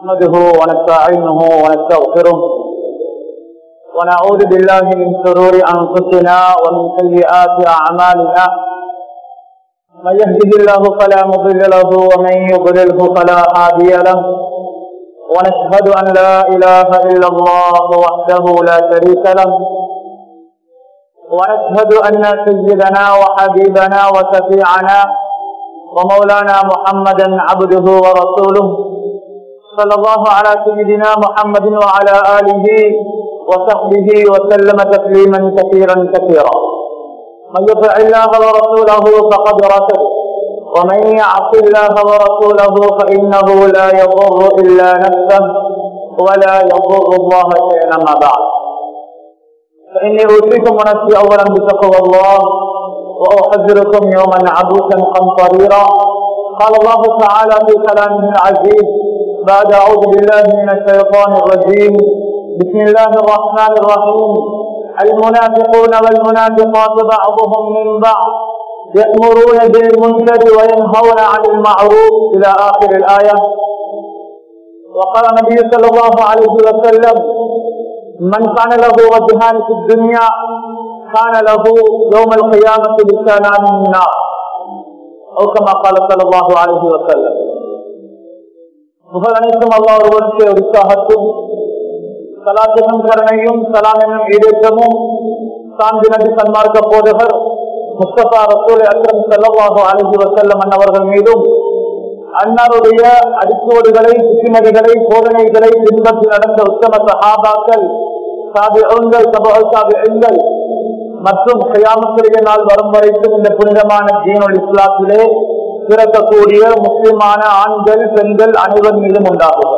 نحمده ونستعينه ونستغفره ونعوذ بالله من شرور أنفسنا ومن سيئات أعمالنا من يهده الله فلا مضل له ومن يضلله فلا هادي له ونشهد أن لا إله إلا الله وحده لا شريك له ونشهد أن سيدنا وحبيبنا وشفيعنا ومولانا محمدا عبده ورسوله صلى الله على سيدنا محمد وعلى آله وصحبه وسلم تسليما كثيرا كثيرا من يطع الله ورسوله فقد رشد ومن يعص الله ورسوله فإنه لا يضر إلا نفسه ولا يضر الله شيئا ما بعد فإني أوصيكم ونفسي أولا بتقوى الله وأحذركم يوما عبوسا قمطريرا قال الله تعالى في كلامه العزيز بعد أعوذ بالله من الشيطان الرجيم بسم الله الرحمن الرحيم المنافقون والمنافقات بعضهم من بعض يأمرون بالمنكر وينهون عن المعروف إلى آخر الآية وقال النبي صلى الله عليه وسلم من كان له وجهان في الدنيا كان له يوم القيامة لسانان من النار أو كما قال صلى الله عليه وسلم புகழ் அனைத்தும் அல்லா ஒருவருக்கு உற்சாகத்தும் சலாத்தினும் கருணையும் சலாமினும் ஈடேற்றமும் சாந்தி நபி சன்மார்க்க போதகர் முஸ்தபா ரசூல் அக்ரம் செல்லவாக அழகி வசல்லம் அன்னவர்கள் மீதும் அன்னாருடைய அடிச்சோடுகளை புத்திமதிகளை போதனைகளை பின்பற்றி நடந்த உத்தம சகாபாக்கள் சாபிகள் சபகல் மற்றும் கயாமத்திரிய நாள் வரும் வரைக்கும் இந்த புனிதமான ஜீனொல் இஸ்லாத்திலே பிறக்கக்கூடிய முஸ்லிமான ஆண்கள் பெண்கள் அனைவர் மீதும் உண்டாகும்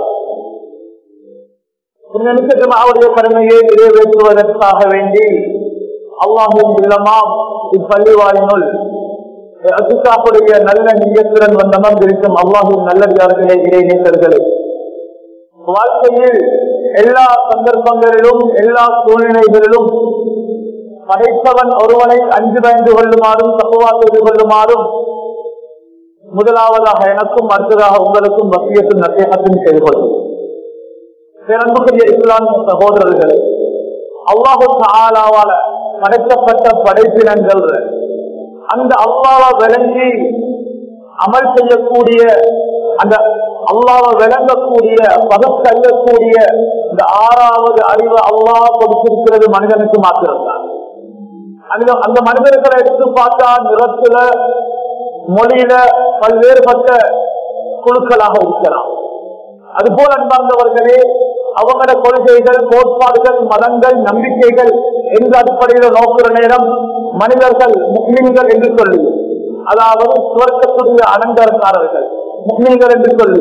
அவருடைய கடமையை நிறைவேற்றுவதற்காக வேண்டி அல்லாஹும் இல்லமாம் இப்பள்ளிவாயினுள் அசுக்காவுடைய நல்ல நியத்துடன் வந்தமம் இருக்கும் அல்லாஹும் நல்லதார்களே இடைநீக்கர்களே வாழ்க்கையில் எல்லா சந்தர்ப்பங்களிலும் எல்லா சூழ்நிலைகளிலும் படைத்தவன் ஒருவனை அஞ்சு பயந்து கொள்ளுமாறும் தப்புவா செய்து கொள்ளுமாறும் முதலாவதாக எனக்கும் அடுத்ததாக உங்களுக்கும் வசியத்தின் நசேகத்தின் செய்து கொள்ளும் பிறன்புக்குரிய இஸ்லாமிய சகோதரர்களே அல்லாஹு ஆளாவால படைக்கப்பட்ட படைப்பினங்கள் அந்த அல்லாவை விளங்கி அமல் செய்யக்கூடிய அந்த அல்லாவை விளங்கக்கூடிய பகுத்தறியக்கூடிய இந்த ஆறாவது அறிவு அல்லாஹ் கொடுத்திருக்கிறது மனிதனுக்கு மாத்திரம்தான் அந்த அந்த மனிதர்களை எடுத்து பார்த்தா நிறத்துல மொழியில பல்வேறுபட்ட குழுக்களாக இருக்கலாம் அதுபோல் அன்பார்ந்தவர்களே அவங்களோட கொள்கைகள் கோட்பாடுகள் மதங்கள் நம்பிக்கைகள் என்ற அடிப்படையில் நோக்குற நேரம் மனிதர்கள் முஸ்லிம்கள் என்று சொல்லி அதாவது சுவர்க்கத்துடைய அனந்தரக்காரர்கள் முஸ்லிம்கள் என்று சொல்லி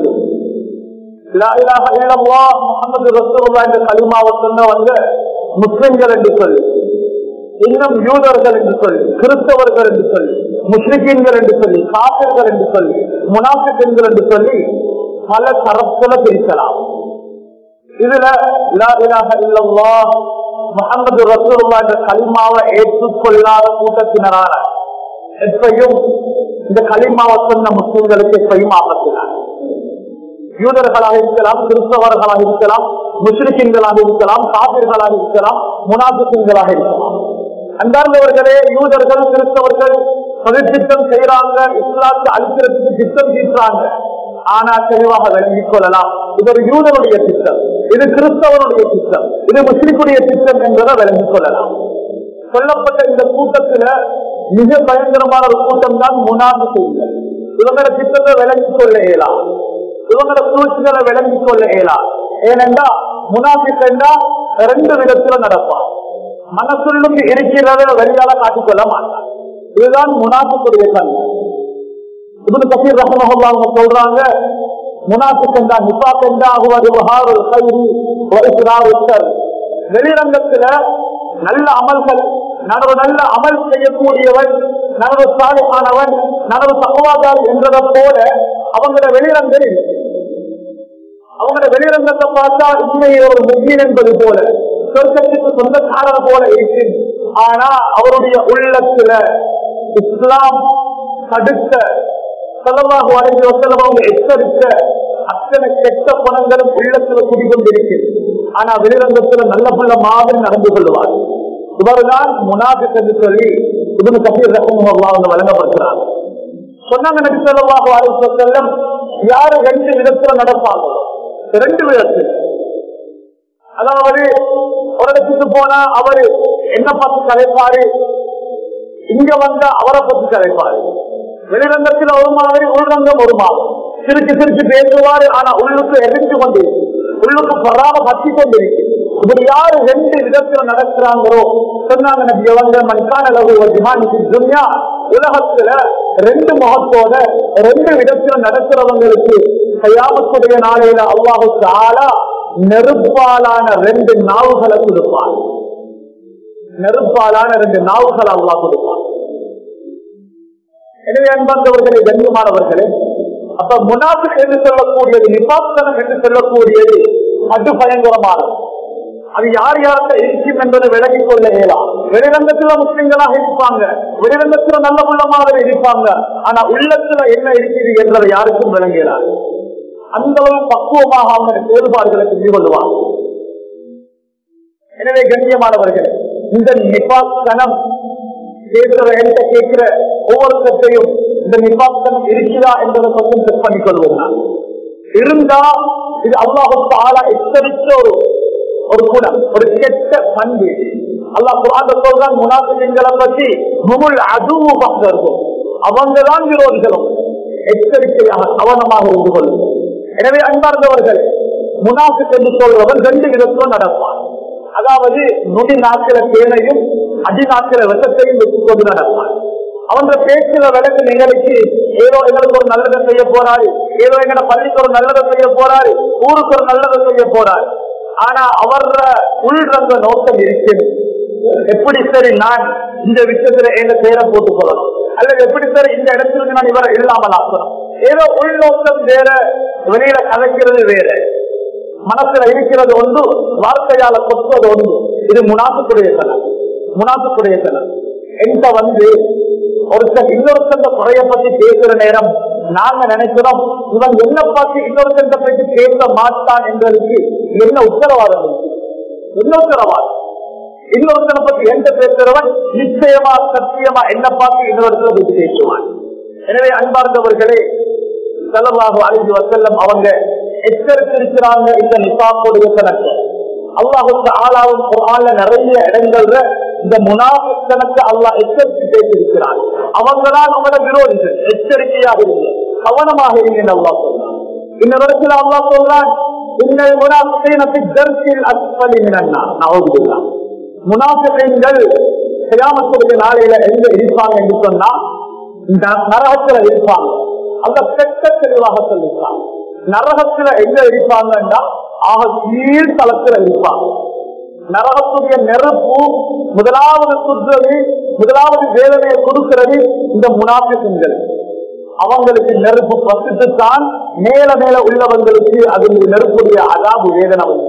முகமது ரசூல்லா என்ற கலிமாவை சொன்னவங்க முஸ்லிம்கள் என்று சொல்லி இன்னும் யூதர்கள் என்று சொல்லி கிறிஸ்தவர்கள் என்று சொல்லி முஸ்லிம்கள் என்று சொல்லி காப்பர்கள் என்று சொல்லி முனாஃபிகன்கள் என்று சொல்லி பல தரப்புல பிரிக்கலாம் இதுல முகமது ரசூல்லா என்ற கலிமாவை ஏற்றுக்கொள்ளாத கூட்டத்தினரான எப்பையும் இந்த கலிமாவை சொன்ன முஸ்லிம்களுக்கு எப்பையும் ஆபத்தினார் யூதர்களாக இருக்கலாம் கிறிஸ்தவர்களாக இருக்கலாம் முஸ்லிம்களாக இருக்கலாம் காவிர்களாக இருக்கலாம் முனாபிக்கங்களாக இருக்கலாம் அன்பார்ந்தவர்களே யூதர்கள் கிறிஸ்தவர்கள் பதித்திட்டம் செய்யறாங்க இஸ்லாத்தை அழிக்கிறதுக்கு திட்டம் தீர்றாங்க ஆனா தெளிவாக விளங்கிக் கொள்ளலாம் இது ஒரு யூதனுடைய திட்டம் இது கிறிஸ்தவனுடைய திட்டம் இது முஸ்லிமுடைய திட்டம் என்பதை விளங்கிக் கொள்ளலாம் சொல்லப்பட்ட இந்த கூட்டத்துல மிக பயங்கரமான ஒரு கூட்டம் தான் முனாது செய்யுங்கள் இவங்களோட திட்டத்தை விளங்கிக் கொள்ள இயலாம் இவங்களோட சூழ்ச்சிகளை விளங்கிக் கொள்ள இயலாம் ஏனென்றா முனாபிக்கா ரெண்டு விதத்துல நடப்பான் மனசுள்ளும் இருக்கிறத வெளியால காட்டிக்கொள்ள மாட்டான் இதுதான் முனாஃபிக்குடைய தன்மை இவனு கபீர் ரஹமஹல்லா அவங்க சொல்றாங்க முனாஃபிக் என்றா நிபாக் என்றா ஆகுவது வஹாருல் கைரி வைசுராவுத்தர் வெளிரங்கத்துல நல்ல அமல்கள் நான் ஒரு நல்ல அமல் செய்யக்கூடியவன் நான் ஒரு சாலையானவன் நான் ஒரு தகவாதாரி என்றதை போல அவங்களோட வெளிரங்கள் அவங்களோட வெளிரங்கத்தை பார்த்தா உண்மையை ஒரு முக்கியம் என்பது போல சொர்க்கத்துக்கு சொந்தக்காரர் போல இருக்கு ஆனா அவருடைய உள்ளத்துல இஸ்லாம் தடுக்க செலவாக வரைந்து வசலம் அவங்க எச்சரிக்க அச்ச அத்தனை கெட்ட குணங்களும் உள்ளத்துல குடிகொண்டிருக்கு ஆனா வெளிரங்கத்துல நல்ல புள்ள மாதிரி நடந்து கொள்வார் இவர்தான் முனாபிக் என்று சொல்லி இவனு கபீர் ரஹமுல்லா அவங்க வழங்கப்படுகிறார் சொன்னாங்க நபி ஸல்லல்லாஹு அலைஹி வஸல்லம் யாரு ரெண்டு விதத்துல நடப்பாங்க ரெண்டு விதத்துல அதாவது ஒரு இடத்துக்கு போனா அவரு என்ன பார்த்து கலைப்பாரு இங்க வந்தா அவரை பத்தி கலைப்பாரு வெளிரங்கத்தில் ஒரு மாதிரி உள்ரங்கம் ஒரு மாதிரி சிரிச்சு சிரிச்சு பேசுவாரு ஆனா உள்ளுக்கு எரிஞ்சு கொண்டு உள்ளுக்கு பராம பத்தி கொண்டிருக்கு இப்படி யாரு ரெண்டு விதத்துல நடக்கிறாங்களோ சொன்னாங்க நபி அவங்க மன்கான அளவு துன்யா உலகத்துல ரெண்டு முகத்தோட ரெண்டு விதத்துல நடக்கிறவங்களுக்கு கையாமத்துடைய நாளையில அல்லாஹு தாலா நெருப்பாலான ரெண்டு நாவுகளை கொடுப்பார் நெருப்பாலான ரெண்டு நாவுகளை அல்லாஹ் கொடுப்பார் எனவே அன்பந்தவர்களே கண்ணியமானவர்களே அப்ப முனாஃபிக் என்று சொல்லக்கூடியது நிபாசனம் என்று சொல்லக்கூடியது அது பயங்கரமானது அது யார் யார்கிட்ட இருக்கும் என்பதை விலகிக் கொள்ள இயலாம் வெளிரங்கத்துல முஸ்லிம்களாக இருப்பாங்க வெளிரங்கத்துல நல்ல உள்ளமாக இருப்பாங்க ஆனா உள்ளத்துல என்ன இருக்குது என்பதை யாருக்கும் விளங்கலாம் அந்த அளவு பக்குவமாக அவங்க வேறுபாடுகளை செஞ்சு கொள்வாங்க எனவே கண்ணியமானவர்கள் இந்த நிபாசனம் கேட்கிற என்கிட்ட கேட்கிற ஒவ்வொருத்தையும் இந்த நிபாசனம் இருக்குதா என்பதை கொஞ்சம் செக் பண்ணிக் கொள்வோம் நான். இருந்தா இது அல்லாஹு தாலா எச்சரித்த ஒரு ஒரு குணம் ஒரு கெட்ட பண்பு அல்லாஹ் குரான் சொல்றான் முனாபிகளை பற்றி முமுல் அதுவும் பார்த்திருக்கும் அவங்கதான் விரோதிகளும் எச்சரிக்கையாக கவனமாக இருந்து கொள்ளும் எனவே அன்பார்ந்தவர்கள் முனாஃபிக் என்று சொல்றவன் ரெண்டு விதத்திலும் நடப்பான் அதாவது நுடி நாட்கள தேனையும் அடி நாட்கள விஷத்தையும் வச்சுக் கொண்டு நடப்பான் அவங்க பேச்சுல விளக்கு நிகழ்ச்சி ஏதோ எங்களுக்கு ஒரு நல்லதை செய்ய போறாரு ஏதோ எங்கட பள்ளிக்கு ஒரு நல்லதை செய்ய போறாரு ஊருக்கு ஒரு நல்லதை செய்ய போறாரு ஆனா அவர உள்ரங்க நோக்கம் இருக்கிறது எப்படி சரி நான் இந்த விஷயத்துல எங்க பேரை போட்டு சொல்லணும் அல்லது எப்படி சரி இந்த இடத்துல நான் இவரை இல்லாமல் ஆக்கணும் ஏதோ உள்நோக்கம் வேற வெளியில கலைக்கிறது வேற மனசுல இருக்கிறது ஒன்று வார்த்தையால கொத்துவது ஒன்று இது முனாசுக்குடைய தனம் முனாசுக்குடைய தனம் என்கிட்ட வந்து ஒருத்தர் இன்னொருத்தந்த குறைய பத்தி பேசுற நேரம் நாங்க நினைக்கிறோம் இவன் என்ன பார்த்து இன்னொருத்தந்த பற்றி பேச மாட்டான் என்பதற்கு என்ன உத்தரவாதம் இருக்கு? என்ன உத்தரவாதம் இன்னொருத்தனை பத்தி எந்த பேசுறவன் நிச்சயமா சத்தியமா என்ன பார்த்து இன்னொருத்தரை பற்றி பேசுவான் எனவே அன்பார்ந்தவர்களே செலவாக அழிஞ்சு வசல்லம் அவங்க எச்சரித்திருக்கிறாங்க இந்த நிசாப்புடைய கணக்கு அல்லாஹுக்கு ஆளாவும் குரான்ல நிறைய இடங்கள்ல இந்த முனாஃபிக் கணக்கு அல்லாஹ் எச்சரித்து பேசியிருக்கிறான் அவங்க தான் நம்மளோட விரோதிகள் எச்சரிக்கையாக இருங்க கவனமாக இருங்க அல்லாஹ் சொல்றான் இன்னொரு இடத்துல அல்லாஹ் சொல்றான் இன்னல் முனாஃபிகீன ஃபி தர்கில் அஸ்ஃபலி மினன் நார் நவுதுபில்லா முனாஃபிகீன்கள் கியாமத்துடைய நாளையில எங்க இருப்பாங்க என்று சொன்னா இந்த நரகத்துல இருப்பாங்க அந்த பெற்ற தெளிவாக சொல்லிருக்காங்க நரகத்துல எங்க இருப்பாங்கன்னா ஆக கீழ் தளத்துல இருப்பாங்க நரகத்துடைய நெருப்பு முதலாவது சுற்றுறது முதலாவது வேதனையை கொடுக்கிறது இந்த முனாபிசங்கள் அவங்களுக்கு நெருப்பு பசித்துத்தான் மேல மேல உள்ளவங்களுக்கு அது நெருப்புடைய அதாபு வேதனை வந்து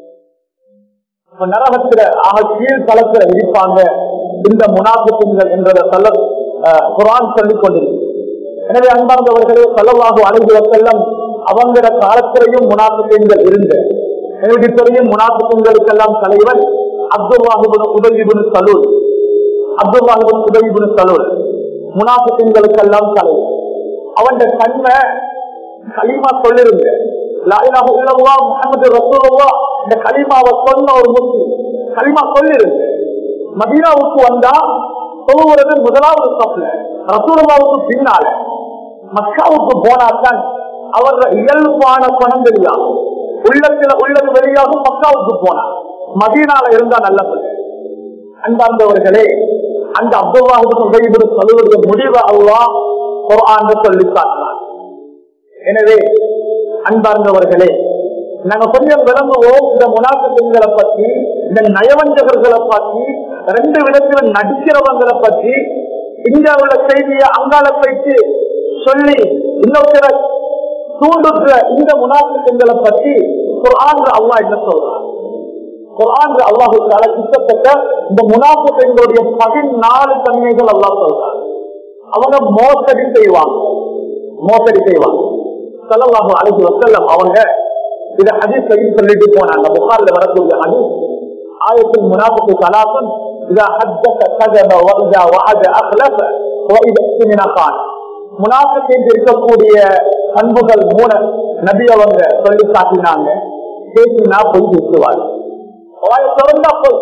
இப்ப நரகத்துல ஆக கீழ் தளத்துல இருப்பாங்க இந்த முனாபிசங்கள் என்றத சொல்ல அஹ், குரான் சொல்லிக் கொண்டிருக்கு எனவே அன்பார்ந்தவர்களே சொல்லவாக அணுகுவ செல்லம் அவங்கள காலத்திலையும் முனாபிசங்கள் இருந்த எனக்கு தெரியும் முனாபிசங்களுக்கெல்லாம் தலைவன் அப்துல்லாஹிபுன் உதவிபுன் சலூல் அப்துல்லாஹிபுன் உதவிபுன் சலூல் முனாபிசங்களுக்கெல்லாம் தலைவன் அவன் தன்மை களிமா சொல்லிருங்க லாயிலாக உள்ளவா முகமது ரசூலுல்லா இந்த களிமாவை சொன்ன ஒரு முஸ்லிம் களிமா சொல்லிருங்க மதீனாவுக்கு வந்தா சொல்லுவது முதலாவது ஸ்டெப்ல ரசூலுல்லாவுக்கு பின்னால மக்காவுக்கு போனால்தான் அவர் இயல்பான பணம் வெளியாகும் உள்ளத்துல உள்ளது வெளியாகும் மக்காவுக்கு போனார் மதீனால இருந்தா நல்ல பிள்ளை அன்பார்ந்தவர்களே அந்த அப்துல்லாஹிபுன் சொல்லுவதற்கு முடிவு அல்லா ஒரு ஆண்டு சொல்லி காட்டினார் எனவே அன்பார்ந்தவர்களே நாங்க கொஞ்சம் விளங்குவோம் இந்த முனாசங்களை பற்றி இந்த நயவஞ்சகர்களை பற்றி ரெண்டு விதத்துல நடிக்கிறவங்களை பற்றி இங்க உள்ள செய்தியை அங்கால போயிட்டு சொல்லி இன்னொருத்தர தூண்டுற இந்த முனாசங்களை பற்றி குர்ஆன் அல்லாஹ் என்ன சொல்றான் குர்ஆன் அல்லாஹு தால கிட்டத்தட்ட இந்த முனாஃபிகளுடைய பதினாலு தன்மைகள் அல்லாஹ் சொல்றான் அவங்க மோசடி செய்வாங்க மோசடி செய்வாங்க சல்லல்லாஹு அலைஹி வஸல்லம் அவங்க இத ஹதீஸ்லையும் சொல்லிட்டு போனாங்க புகார்ல வரக்கூடிய ஹதீஸ் ஆயத்தில் முனாஃபிக்கு சலாசன் இதா ஹத்தஸ கதப வஇதா வஅத அக்லஃப வஇதா இஸ்மினா கான் முனாஃபிக்கின் இருக்கக்கூடிய பண்புகள் மூணு நபி அவங்க சொல்லி காட்டினாங்க பேசினா பொய் பேசுவார் வாய திறந்தா பொய்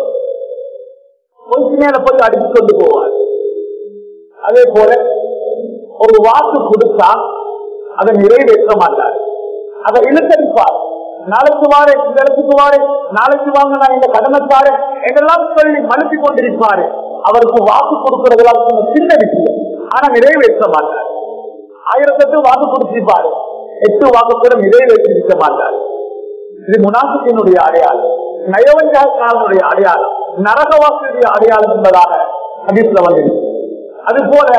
பொய்க்கு மேல போய் அடித்து கொண்டு போவார் அதே போல ஒரு வாக்கு கொடுத்தா அதை நிறைவேற்ற மாட்டார் அதை இழுத்தடிப்பார் நாளைக்கு வாரு இந்த இடத்துக்கு வாரு நாளைக்கு வாங்க நான் இந்த கடமைக்காரு என்றெல்லாம் சொல்லி மனுப்பி கொண்டிருப்பாரு அவருக்கு வாக்கு கொடுக்கிறதெல்லாம் கொஞ்சம் சின்ன விஷயம் ஆனா நிறைவேற்ற மாட்டார் ஆயிரத்தெட்டு வாக்கு கொடுத்திருப்பாரு எட்டு வாக்கு கூட நிறைவேற்றிருக்க மாட்டார் இது முனாசித்தினுடைய அடையாளம் நயவஞ்சாக்காரனுடைய அடையாளம் நரகவாசியுடைய அடையாளம் என்பதாக ஹதீஸ்ல வந்திருக்கு அது போல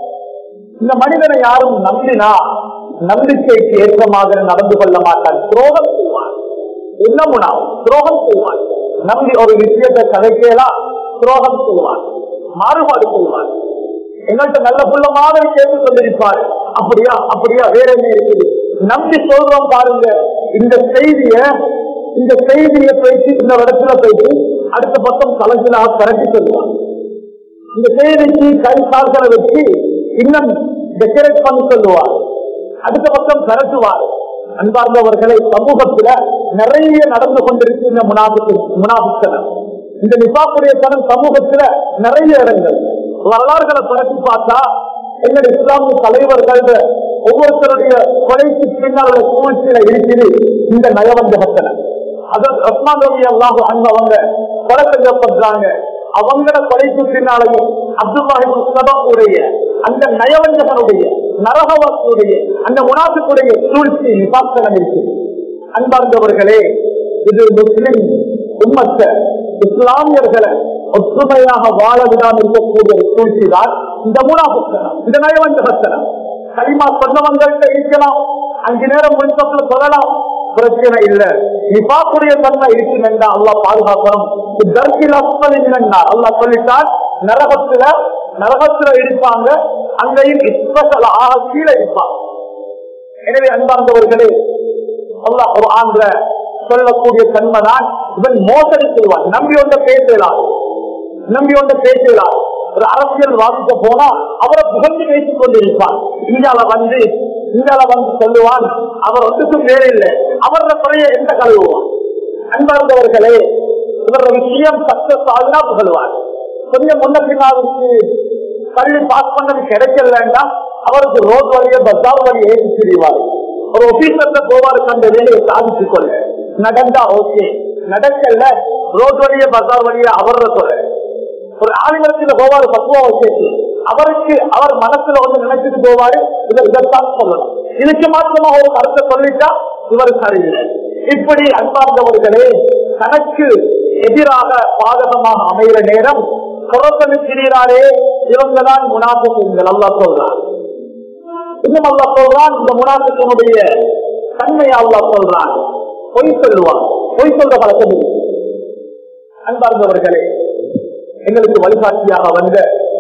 இந்த மனிதனை யாரும் நம்பினா நம்பிக்கைக்கு ஏற்றமாக நடந்து கொள்ள மாட்டார் துரோகம் செய்வான் என்ன முனா துரோகம் செய்வான் நம்பி ஒரு விஷயத்தை கதைக்கலாம் துரோகம் செய்வான் மாறுபாடு செய்வான் எங்கள்கிட்ட நல்ல புள்ள மாதிரி கேட்டுக் கொண்டிருப்பாரு அப்படியா அப்படியா வேற என்ன இருக்குது நம்பி சொல்றோம் பாருங்க இந்த செய்திய இந்த செய்தியை போயிட்டு இந்த இடத்துல போயிட்டு அடுத்த பக்கம் தலைகளாக கரட்டி சொல்லுவான் இந்த செய்திக்கு கை கால்களை வச்சு இன்னும் டெக்கரேட் பண்ணி சொல்லுவார் அடுத்த பக்கம் கரட்டுவார் அன்பார்ந்தவர்களை சமூகத்துல நிறைய நடந்து கொண்டிருக்கு இந்த முனாபிக்கு முனாபித்தனம் இந்த நிபாக்குடைய தனம் சமூகத்துல நிறைய இடங்கள் வரலாறுகளை பரப்பி பார்த்தா எங்கள் இஸ்லாமிய தலைவர்கள் ஒவ்வொருத்தருடைய கொலைக்கு பின்னால் உள்ள சூழ்ச்சியில இருக்குது இந்த நயவஞ்சகத்தனம் அதற்கு ரத்னான் ரவி அல்லாஹ் அவங்க கொலை செய்யப்படுறாங்க அவங்கள கொலைக்கு பின்னாலையும் அப்துல்லாஹிடைய அந்த நயவஞ்சகனுடைய நரகவாசுடைய அந்த முனாசுக்குடைய சூழ்ச்சி நிபாசனம் இருக்கு அன்பார்ந்தவர்களே இது முஸ்லிம் உம்மத்த இஸ்லாமியர்களை ஒற்றுமையாக வாழ விடாமல் இருக்கக்கூடிய ஒரு சூழ்ச்சி தான் இந்த முனாபுத்தனம் இந்த நயவஞ்சகத்தனம் களிமா சொன்னவங்கள்ட்ட இருக்கலாம் அஞ்சு நேரம் முன்சத்துல சொல்லலாம் பிரச்சனை இல்ல நிபாக்குடைய தன்மை இருக்கும் என்றா அல்லா பாதுகாக்கணும் தர்கில் அப்பல் என்னன்னா அல்லா சொல்லிட்டால் நரகத்துல நரகத்துல இருப்பாங்க அங்கேயும் ஸ்பெஷல் ஆக கீழே இருப்பாங்க எனவே அன்பார்ந்தவர்களே அல்லா ஒரு ஆண்ட சொல்லக்கூடிய தன்மை தான் இவன் மோசடி செய்வான் நம்பி ஒன்ற பேசலாம் நம்பி ஒன்ற பேசலாம் ஒரு அரசியல் வாதிக்க போனா அவரை புகழ்ந்து பேசிக் கொண்டிருப்பான் இந்தியால வந்து இந்தியால வந்து சொல்லுவான் அவர் ஒன்றுக்கும் வேறு இல்லை அவரோட குறைய எந்த கழுவுவான் அன்பார்ந்தவர்களே இவரோட விஷயம் சக்சஸ் ஆகுனா புகழ்வார் கொஞ்சம் முன்ன பின்னாவுக்கு கல்வி பாஸ் பண்ணது கிடைக்கலன்னா அவருக்கு ரோட் வழிய பஸ்ஸார் வழி ஏற்றி தெரிவார் ஒரு ஒபீசர்ல போவாரு அந்த வேலையை சாதித்துக் கொள்ள நடந்தா ஓகே நடக்கல ரோட் வழிய பஸ்ஸார் வழிய அவரோட சொல்ல ஒரு ஆளுநரத்தில் போவாரு பக்குவம் வச்சு அவருக்கு அவர் மனசுல வந்து நினைச்சிட்டு போவாரு இதை இதைத்தான் சொல்லணும் இதுக்கு மாத்திரமா ஒரு கருத்தை சொல்லிட்டா இவர் சரியில்லை இப்படி அன்பார்ந்தவர்களே தனக்கு எதிராக பாதகமாக அமைகிற நேரம் புறத்தனுக்கிறாரே இவங்கதான் முனாபிகள் அல்லா சொல்றான் இன்னும் அல்லா சொல்றான் இந்த முனாபிக்கனுடைய தன்மையை அல்லா சொல்றான் பொய் சொல்லுவான் பொய் சொல்ற பழக்கம் இருக்கு. அன்பார்ந்தவர்களே எங்களுக்கு வழிகாட்டியாக வந்த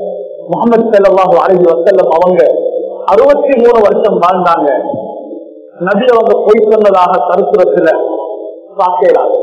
முகமது செல்லவாஹு அழகி வசல்லம் அவங்க அறுபத்தி மூணு வருஷம் வாழ்ந்தாங்க நபி அவங்க பொய் சொன்னதாக கருத்துரத்துல பார்க்கலாம்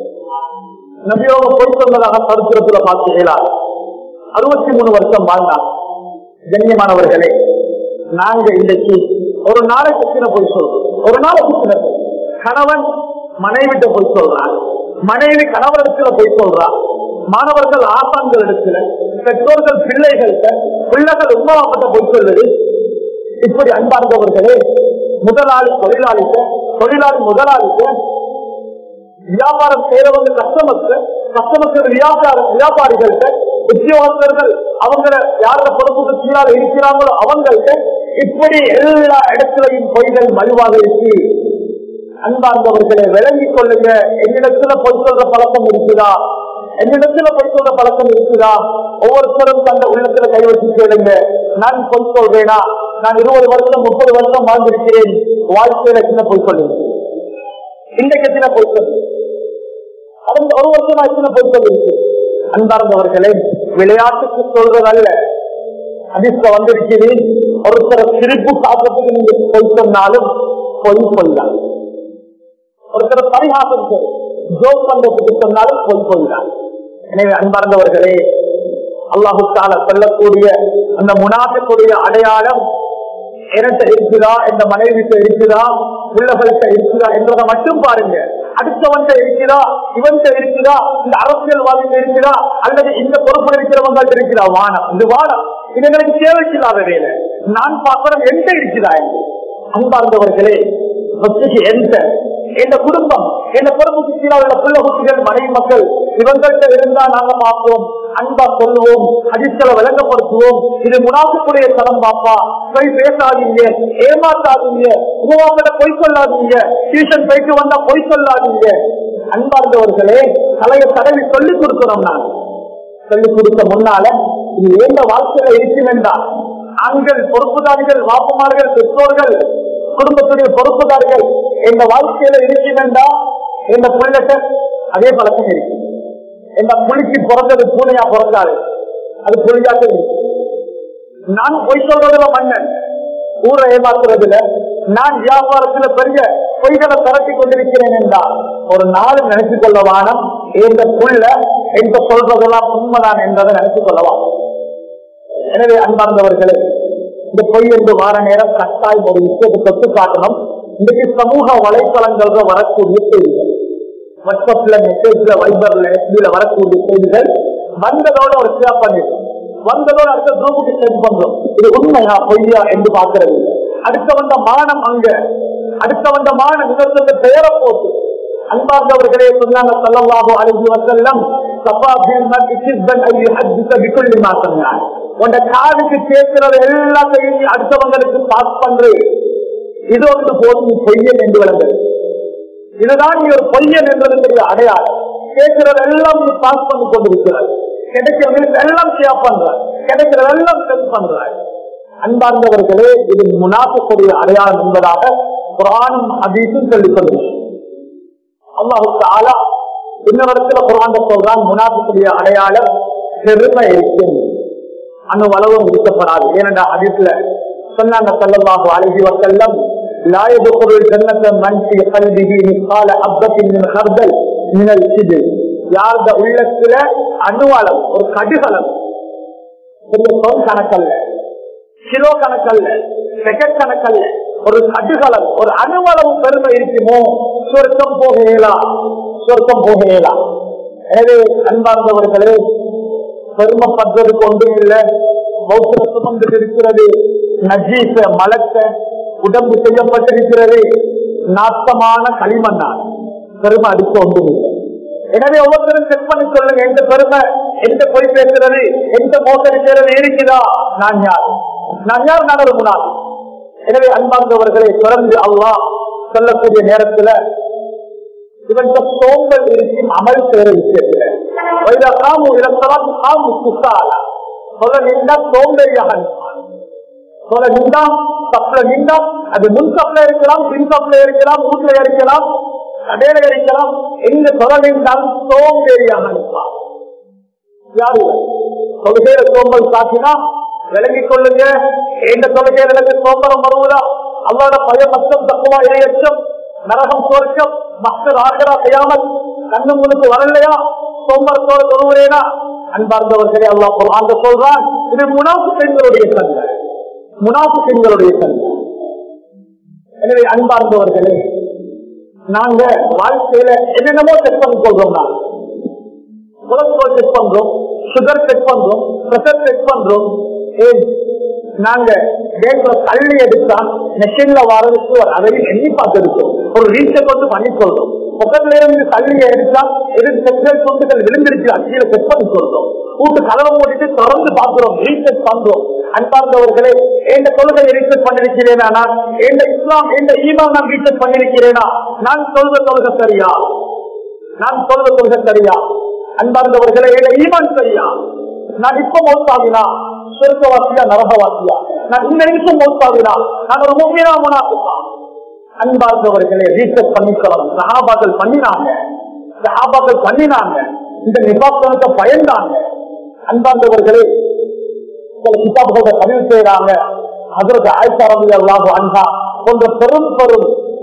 நபி அவங்க பொய் சொன்னதாக கருத்துரத்துல பார்க்கலாம் அறுபத்தி மூணு வருஷம் வாழ்ந்தாங்க கண்ணியமானவர்களே நாங்க இன்றைக்கு ஒரு நாளைக்கு சின்ன பொய் சொல்றோம் ஒரு நாளைக்கு சின்ன பொய் கணவன் மனைவிட்ட பொய் சொல்றான் மனைவி கணவரிடத்துல பொய் சொல்றான் மாணவர்கள் ஆசான்கள் இடத்துல பெற்றோர்கள் பிள்ளைகள்கிட்ட பிள்ளைகள் உண்மாவட்ட பொய் சொல்வது இப்படி அன்பார்ந்தவர்களே முதலாளி தொழிலாளிக்க தொழிலாளி முதலாளிக்க வியாபாரம் செய்யறவங்க கஸ்டமர்ஸ் கஸ்டமர்கள் வியாபார வியாபாரிகள்கிட்ட உத்தியோகஸ்தர்கள் அவங்கள யாரோட பொறுப்புக்கு கீழாக இருக்கிறாங்களோ அவங்கள்ட்ட இப்படி எல்லா இடத்துலையும் பொய்கள் மலிவாக இருக்கு அன்பார்ந்தவர்களை விளங்கிக் கொள்ளுங்க என்னிடத்துல பொய் சொல்ற பழக்கம் இருக்குதா என்னிடத்துல பொய் சொல்ற பழக்கம் இருக்குதா ஒவ்வொருத்தரும் தந்த உள்ளத்துல கை வச்சு கேளுங்க நான் பொய் சொல்றேனா நான் இருபது வருஷம் முப்பது வருஷம் வாழ்ந்திருக்கிறேன் வாழ்க்கையில சின்ன பொய் சொல்லுங்க இன்றைக்கு சின்ன பொய் சொல்லு கடந்த ஒரு வருஷமா சின்ன பொய் சொல்லிருக்கு அன்பார்ந்தவர்களே விளையாட்டுக்கு சொல்றதல்ல அதிர்ஷ்ட வந்திருக்கிறேன் ஒருத்தர சிரிப்பு காப்பத்துக்கு நீங்க பொய் சொன்னாலும் பொய் சொல்லலாம் ஒருத்தர் பரிகாசம் ஜோக் பண்றதுக்கு சொன்னாலும் பொய் சொல்லலாம் எனவே அன்பார்ந்தவர்களே அல்லாஹுத்தால சொல்லக்கூடிய அந்த முனாஃபிக்குடைய அடையாளம் என்கிட்ட இருக்குதா இந்த மனைவிட்ட இருக்குதா பிள்ளைகள்கிட்ட இருக்குதா என்றதை மட்டும் பாருங்க அடுத்தவன்கிட்ட இருக்குதா இவன்கிட்ட இருக்குதா இந்த அரசியல்வாதிகள் இருக்குதா அல்லது இந்த பொறுப்பு இருக்கிறவங்கள்ட்ட இருக்குதா வானம் இது வானம் இது எங்களுக்கு தேவைக்கில்லாத வேலை நான் பார்க்கிறேன் எந்த இருக்குதா என்று அன்பார்ந்தவர்களே எந்த எந்த குடும்பம் எந்த பொறுப்புக்கு கீழே உள்ள பிள்ளை குட்டிகள் மனைவி மக்கள் இவங்கள்ட்ட இருந்தா நாங்க பார்ப்போம் அன்பா சொல்லுவோம் அதிர்ஷ்டலை விளங்கப்படுத்துவோம் இது முனாசுக்குரிய தரம் பாப்பா போய் பேசாதீங்க ஏமாத்தாதீங்க உங்கள்கிட்ட பொய் சொல்லாதீங்க டியூஷன் போயிட்டு வந்தா பொய் சொல்லாதீங்க அன்பார்ந்தவர்களே தலையை தடவி சொல்லிக் கொடுக்கிறோம் நான் சொல்லிக் கொடுத்த முன்னால இது எந்த வாழ்க்கையில இருக்குமென்றா ஆண்கள் பொறுப்புதாரிகள் வாக்குமார்கள் பெற்றோர்கள் குடும்பத்துடைய பொறுப்புதாரிகள் இந்த வாழ்க்கையில இருக்குமென்றா இந்த புள்ளட்ட அதே பழக்கம் இருக்கு இந்த புலிக்கு பிறந்தது பூனையா பிறந்தாரு அது புலியாக இருக்கு நான் பொய் சொல்றதுல மன்னன் ஊரை ஏமாத்துறதுல நான் வியாபாரத்துல பெரிய பொய்களை திரட்டி கொண்டிருக்கிறேன் என்றால் ஒரு நாள் நினைச்சு கொள்ள வானம் இந்த புள்ள எங்க சொல்றதெல்லாம் உண்மைதான் என்றதை நினைச்சு கொள்ளவா எனவே அன்பார்ந்தவர்களே இந்த பொய் என்று வார நேரம் கட்டாயம் ஒரு விஷயத்தை தொட்டு காட்டணும் இன்றைக்கு சமூக வலைத்தளங்கள்ல வரக்கூடிய செய்திகள் வாட்ஸ்அப்ல மெசேஜ்ல வைபர்ல எஸ்பில வரக்கூடிய செய்திகள் வந்ததோட ஒரு ஷேர் பண்ணிடும் வந்ததோட அடுத்த குரூப்புக்கு சென்ட் பண்றோம் இது உண்மையா பொய்யா என்று பார்க்கறது இல்லை. அடுத்த வந்த மானம் அங்க அடுத்த வந்த மானம் இன்னொருத்த பெயரை போட்டு அன்பார்ந்தவர்களே சொன்னாங்க சல்லல்லாஹு அலைஹி வஸல்லம் சஃபா பின் மர்இ சித்தன் ஐ யுஹத்திஸ பிகுல்லி மா சமிஅ உன்ட காதுக்கு கேட்கிறது எல்லாத்தையும் நீ அடுத்தவங்களுக்கு பாஸ் பண்று இது ஒன்று போதும் பொய்யன் என்று விளங்குது இதுதான் நீ ஒரு பொய்யன் என்பதற்குரிய அடையாளம் கேட்கிறது எல்லாம் நீ பாஸ் பண்ணி கொண்டிருக்கிறாய் கிடைக்கிறது எல்லாம் ஷேர் பண்றாய் கிடைக்கிறது எல்லாம் செல் பண்றாய் அன்பார்ந்தவர்களே இது முனாஃபிக்குடைய அடையாளம் என்பதாக குரானும் ஹதீஸும் சொல்லிக் கொண்டிருக்கிறது அல்லாஹுக்கு ஆலா இன்னொருத்துல குரான் சொல்றான் முனாஃபிக்குடைய அடையாளம் பெருமை இருக்கும் அணு அளவும் இருக்கப்படாது ஏனென்றா ஹதீஸ்ல சொன்னாங்க சல்லல்லாஹு அலைஹி வஸல்லம் لا يدخل الجنة من في قلبه مثقال حبة من خردل من الكبر யார்த உள்ளத்துல அணுவளம் ஒரு கடுகளம் கொஞ்சம் கணக்கல்ல கிலோ கணக்கல்ல செகண்ட் கணக்கல்ல ஒரு கடுகளம் ஒரு அணுவளவு பெருமை இருக்குமோ சொர்க்கம் போகையலா சொர்க்கம் போகையலா எனவே அன்பார்ந்தவர்களே பெருமைப்படுறதுக்கு ஒன்றும் இல்லை பௌத்த சுமந்து இருக்கிறது நஜீச மலக்க உடம்பு செய்யப்பட்டிருக்கிறது நாட்டமான களிமண்ணால் பெருமை அடிக்க ஒன்றும் இல்லை எனவே ஒவ்வொருத்தரும் செக் பண்ணி சொல்லுங்க எந்த பெருமை எந்த பொய் பேசுறது எந்த மோசடி செய்யறது இருக்குதா நான் யார் நான் யார் நான் ஒரு முன்னாள் எனவே அன்பார்ந்தவர்களை தொடர்ந்து அல்லாஹ் சொல்லக்கூடிய நேரத்துல இவன் சோம்பல் இருக்கும் அமல் செய்யற விஷயத்துல வைதா காமு இலத்தலாம் காமு சுத்தாலா சொல்ல நின்றா சோம்பேறியாக இருப்பான் சொல்ல நின்றா தப்புல நின்றா அது முன் தப்புல இருக்கலாம் பின் தப்புல இருக்கலாம் வீட்டுல இருக்கலாம் கடையில இருக்கலாம் எங்க சொல்ல நின்றால் சோம்பேறியாக இருப்பான் யாரு தொழுகையில சோம்பல் காட்டினா விளங்கிக் கொள்ளுங்க எந்த தொழுகையில எனக்கு சோம்பரம் வருவதா அல்லாத பய மத்தம் தப்புவா இறையச்சம் நரகம் தோற்றம் மக்கள் ஆகரா செய்யாமல் கண்ணு முழுக்கு வரலையா சோம்பரத்தோடு தொழுவுறேனா அன்பார்ந்தவர்களே அல்லா அந்த சொல்றான் இது முனாசு பெண்களுடைய சந்தை முனாசு பெண்களுடைய சந்தை எனவே அன்பார்ந்தவர்களே நாங்க வாழ்க்கையில என்னென்னமோ செக் பண்ணி கொள்றோம் நான் கொலஸ்ட்ரால் செக் பண்றோம் சுகர் செக் பண்றோம் பிரஷர் செக் பண்றோம் ஏன் நாங்க பேங்க்ல தள்ளி எடுத்தா மெஷின்ல வரதுக்கு ஒரு அதையும் எண்ணி பார்த்திருக்கோம் ஒரு ரீசெட் வந்து பண்ணி சொல்றோம் பக்கத்துல இருந்து தள்ளிய எடுத்தா எது செக்ஷுவல் துண்டுகள் விழுந்திருச்சு அச்சியில செக் பண்ணி சொல்றோம் கூட்டு கதவை மூடிட்டு தொடர்ந்து பார்க்கிறோம் ரீசெட் பண்றோம் அன்பார்ந்தவர்களே எந்த தொழுகை ரீசெட் பண்ணிருக்கிறேனா நான் எந்த இஸ்லாம் எந்த ஈமான் நான் ரீசெட் பண்ணிருக்கிறேனா நான் சொல்ற தொழுகை சரியா நான் சொல்ற தொழுகை சரியா அன்பார்ந்தவர்களே எந்த ஈமான் சரியா நான் இப்ப மௌத்தாகினா சொர்க்கவாசியா நரகவாசியா நான் இந்த நிமிஷம் மௌத்தாகினா நான் ஒரு முக்கியமா முனாஃபிக்கா அன்பார்ந்தவர்களே ரீசெட் பண்ணிக்கலாம் சஹாபாக்கள் பண்ணினாங்க சஹாபாக்கள் பண்ணினாங்க இந்த நிபாசனத்தை பயந்தாங்க அன்பார்ந்தவர்களே சில கிதாபுகளை பதிவு செய்யறாங்க அதற்கு ஆயிரத்தி அறுபது அல்லாஹ் அன்பா போன்ற பெரும் பெரும்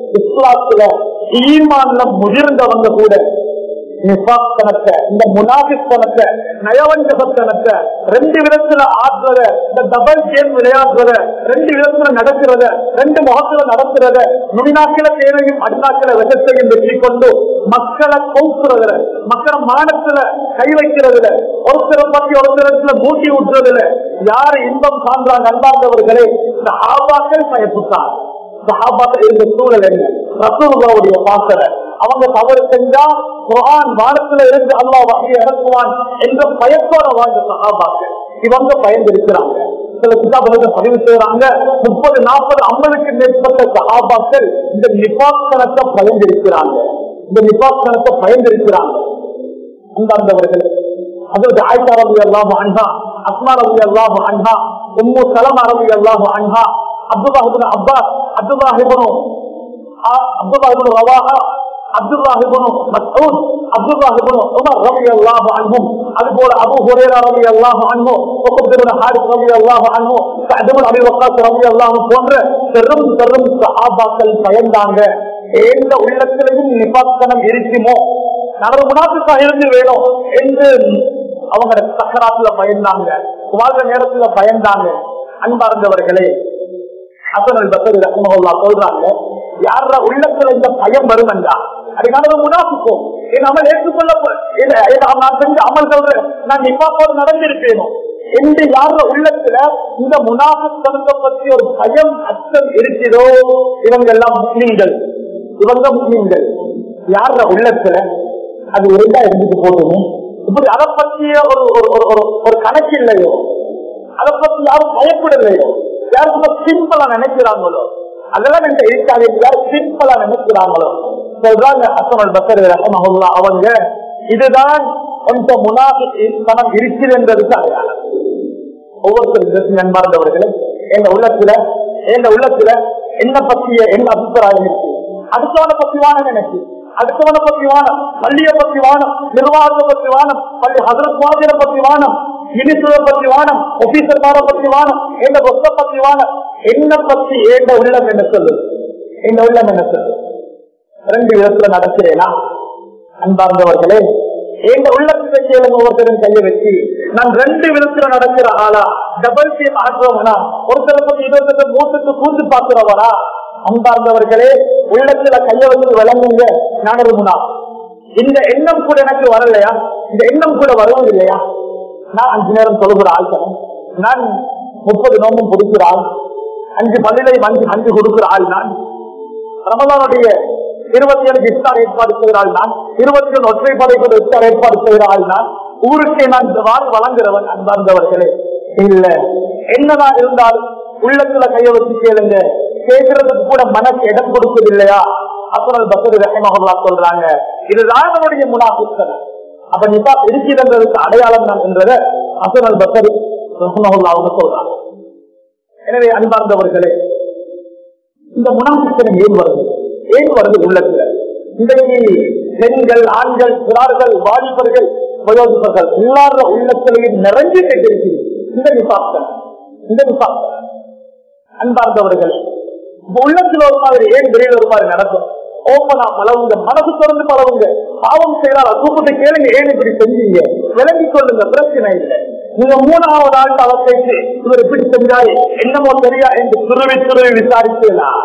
இஸ்லாத்துல ஈமான்ல முதிர்ந்தவங்க கூட நிபாத்தனத்தை இந்த முனாபித்தனத்தை நயவஞ்சகத்தனத்தை ரெண்டு விதத்துல ஆடுறத இந்த டபுள் கேம் விளையாடுறத ரெண்டு விதத்துல நடக்கிறத ரெண்டு முகத்துல நடக்கிறத நுடிநாக்கில தேவையும் அடிநாக்கில விதத்தையும் வெற்றி கொண்டு மக்களை கவுக்குறதுல மக்களை மானத்துல கை வைக்கிறதுல ஒருத்தரை பத்தி ஒருத்தரத்துல மூட்டி விட்டுறதுல யாரு இன்பம் காண்றாங்க அல்லாதவர்களே இந்த ஆபாக்கள் பயப்புட்டார் சஹாபாக்கள் இருந்த சூழல் என்ன ரசூலுல்லாவுடைய பாசனை அவங்க தவறு செஞ்சா குரான் வானத்துல இருந்து அல்லாஹ் வகையை இறக்குவான் என்ற பயத்தோட வாழ்ந்த சஹாபாக்கள் இவங்க பயந்திருக்கிறாங்க சில கிதாபுகள் பதிவு செய்யறாங்க முப்பது நாற்பது ஐம்பதுக்கு மேற்பட்ட சஹாபாக்கள் இந்த நிபாசனத்தை பயந்திருக்கிறாங்க இந்த நிபாசனத்தை பயந்திருக்கிறாங்க அந்தாண்டவர்கள் அதற்கு ஆயிஷா ரவி அல்லாஹு அன்ஹா அஸ்மா ரவி அல்லாஹு அன்ஹா உம்மு சலமா ரவி அல்லாஹு அன்ஹா அப்துல்லாஹிபுன் அப்பாஸ் அப்துல்லாஹிபுன் அப்துல்லாஹிபுன் ரவாஹா அப்துல்லாஹிபுன் மஸ்ஊத் அப்துல்லாஹிபுன் உமர் ரலியல்லாஹு அன்ஹும் அதுபோல அபூ ஹுரைரா ரலியல்லாஹு அன்ஹு உக்பத் இப்னு ஹாரிஸ் ரலியல்லாஹு அன்ஹு சஅத் இப்னு அபீ வக்காஸ் ரலியல்லாஹு போன்ற பெரும் பெரும் சஹாபாக்கள் பயந்தாங்க எந்த உள்ளத்திலையும் நிபாத்தனம் இருக்குமோ நான் முனாபிக்கா இருந்து வேணும் என்று அவங்க சக்கராத்துல பயந்தாங்க வாழ்ற நேரத்துல பயந்தாங்க அன்பார்ந்தவர்களே ஹசனல் பசரி ரஹ்மஹுல்லா சொல்றாங்க யார உள்ளத்துல இந்த பயம் வரும் என்றா அதுக்கான முனாபிக்கும் என் அமல் ஏற்றுக்கொள்ள நான் செஞ்ச அமல்கள் நான் நிப்பாப்போடு நடந்திருப்பேனோ என்று யார உள்ளத்துல இந்த முனாபித்தனத்தை பற்றி ஒரு பயம் அச்சம் இருக்கிறதோ இவங்க எல்லாம் முஸ்லீம்கள் இவங்க முஸ்லீம்கள் யார உள்ளத்துல அது இருந்தா இருந்துட்டு போட்டுமே இப்படி அதை பற்றிய ஒரு ஒரு கணக்கு இல்லையோ அதை பத்தி யாரும் பயப்படலையோ யாரும் சிம்பிளா நினைக்கிறாங்களோ அதெல்லாம் என்ற இருக்காது யாரும் சிம்பிளா நினைக்கிறாங்களோ சொல்றாங்க அசமல் பசர் ரஹமஹுல்லா அவங்க இதுதான் கொஞ்சம் முனாஃபி தனம் இருக்குது என்பதுக்கு அடையாளம் ஒவ்வொருத்தரும் நண்பார்ந்தவர்களே எங்க உள்ளத்துல எங்க உள்ளத்துல என்ன பற்றிய என்ன அபிப்பிராயம் இருக்கு அடுத்தவனை பத்தி வானம் நினைச்சு அடுத்தவனை பத்தி வானம் பள்ளியை பத்தி வானம் நிர்வாகத்தை பத்தி வானம் பள்ளி ஹசரத் மாதிரை பத்தி வானம் மினிஸ்டரை பத்தி வானம் ஆபீசர்மாரை பத்தி வானம் எந்த பொத்த பத்தி வானம் என்ன பத்தி ஏண்ட உள்ளம் என்ன சொல்லு எங்க உள்ளம் என்ன சொல்லு ரெண்டு விதத்துல நடக்கிறேனா அன்பார்ந்தவர்களே எங்க உள்ளத்துல கேளுங்க ஒருத்தரும் கையை வச்சு நான் ரெண்டு விதத்துல நடக்கிற ஆளா டபுள் டீம் ஆடுறவனா ஒருத்தரை பத்தி இன்னொருத்தர மூட்டுக்கு கூந்து பாக்குறவனா அன்பார்ந்தவர்களே உள்ளத்துல கைய வந்து விளங்குங்க நான் ஒரு முனா இந்த எண்ணம் கூட எனக்கு வரலையா இந்த எண்ணம் கூட வருவது இல்லையா நான் அஞ்சு நேரம் தொழுகிற ஆள் தானே நான் முப்பது நோம்பும் கொடுக்கிற ஆள் அஞ்சு பள்ளிலை அஞ்சு அஞ்சு கொடுக்கிற ஆள் நான் ரமலானுடைய இருபத்தி ஏழு இஃப்தார் ஏற்பாடு செய்கிற ஆள் நான் இருபத்தி ஏழு ஒற்றை படைப்பது இஃப்தார் ஏற்பாடு செய்கிற ஆள் நான் ஊருக்கே நான் இந்த வாழ் வழங்குறவன் அன்பார்ந்தவர்களே இல்ல என்னதான் இருந்தாலும் உள்ளத்துல கைய வச்சு கேளுங்க கேட்கறதுக்கு கூட மனசு இடம் கொடுக்குது இல்லையா அப்புறம் பசரி ரஹமஹல்லா சொல்றாங்க இதுதான் நம்முடைய முனாபித்தன அப்ப நிபா இருக்கிறதுக்கு அடையாளம் தான் என்றத அசனல் பசரி ரஹமஹல்லா அவங்க சொல்றாங்க எனவே அன்பார்ந்தவர்களே இந்த முனாபித்தனம் ஏன் வருது ஏன் வருது உள்ளத்துல இன்றைக்கு பெண்கள் ஆண்கள் சிறார்கள் வாலிபர்கள் வயோதிபர்கள் எல்லார உள்ளத்திலையும் நிறைஞ்சு கேட்டிருக்கிறது இந்த நிபாப்தன் இந்த நிபாப்தன் அன்பார்ந்தவர்கள் உள்ளத்துல ஒரு மாதிரி ஏன் வெளியில ஒரு மாதிரி நடக்கும் ஓப்பனா பழவுங்க மனசு திறந்து பழவுங்க பாவம் செய்யறாரா கூப்பிட்டு கேளுங்க ஏன் இப்படி செஞ்சீங்க விளங்கி கொள்ளுங்க பிரச்சனை இல்லை நீங்க மூணாவது ஆள் அவர் பேசி இவர் இப்படி செஞ்சாரு என்னமோ தெரியா என்று துருவி துருவி விசாரிக்கலாம்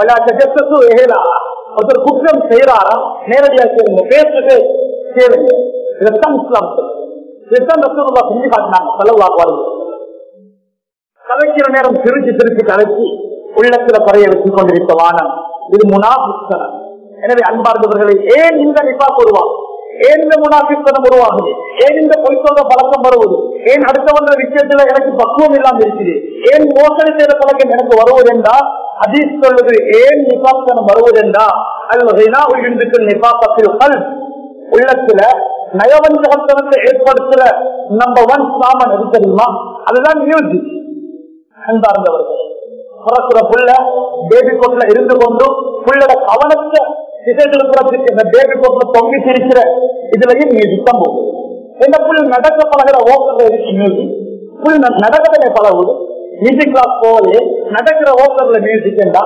ஒருத்தர் குற்றம் செய்யறாரா நேரடியா கேளுங்க பேசுறது கேளுங்க இதத்தான் இஸ்லாம் இதத்தான் ரசூலுல்லா செஞ்சு காட்டினாங்க செலவா வருது கலைக்கிற நேரம் திருச்சி திருச்சி கலைச்சி உள்ளத்துல பறைய வச்சுக் கொண்டிருக்க வானம் இது முனாபித்தனம் எனவே அன்பார்ந்தவர்களை ஏன் இந்த நிபா உருவாகும் ஏன் இந்த முனாபித்தனம் உருவாகுது ஏன் இந்த பொய் சொல்ற பழக்கம் வருவது ஏன் அடுத்தவன்ற விஷயத்துல எனக்கு பக்குவம் இல்லாம இருக்குது ஏன் மோசடி செய்த பழக்கம் எனக்கு வருவதென்றா அதீஸ் சொல்வது ஏன் நிபாத்தனம் வருவதென்றா அல்லது நிபாப்பத்தில் உள்ளத்துல நயவஞ்சகத்தனத்தை ஏற்படுத்துற நம்பர் ஒன் சாமன் எது தெரியுமா அதுதான் மியூசிக் அன்பார்ந்தவர்கள் பிறக்கிற புள்ள பேபி கோட்ல இருந்து கொண்டு புள்ளோட கவனத்தை திசை திருப்புறத்துக்கு இந்த பேபி கோட்ல தொங்கி சிரிக்கிற இதுலயும் மியூசிக் தான் போகுது இந்த புல் நடக்க பழகிற ஓக்கத்துல இருக்கு மியூசிக் புல் நடக்கவே பழகுது மியூசிக் கிளாஸ் போகலே நடக்கிற ஓக்கத்துல மியூசிக் என்றா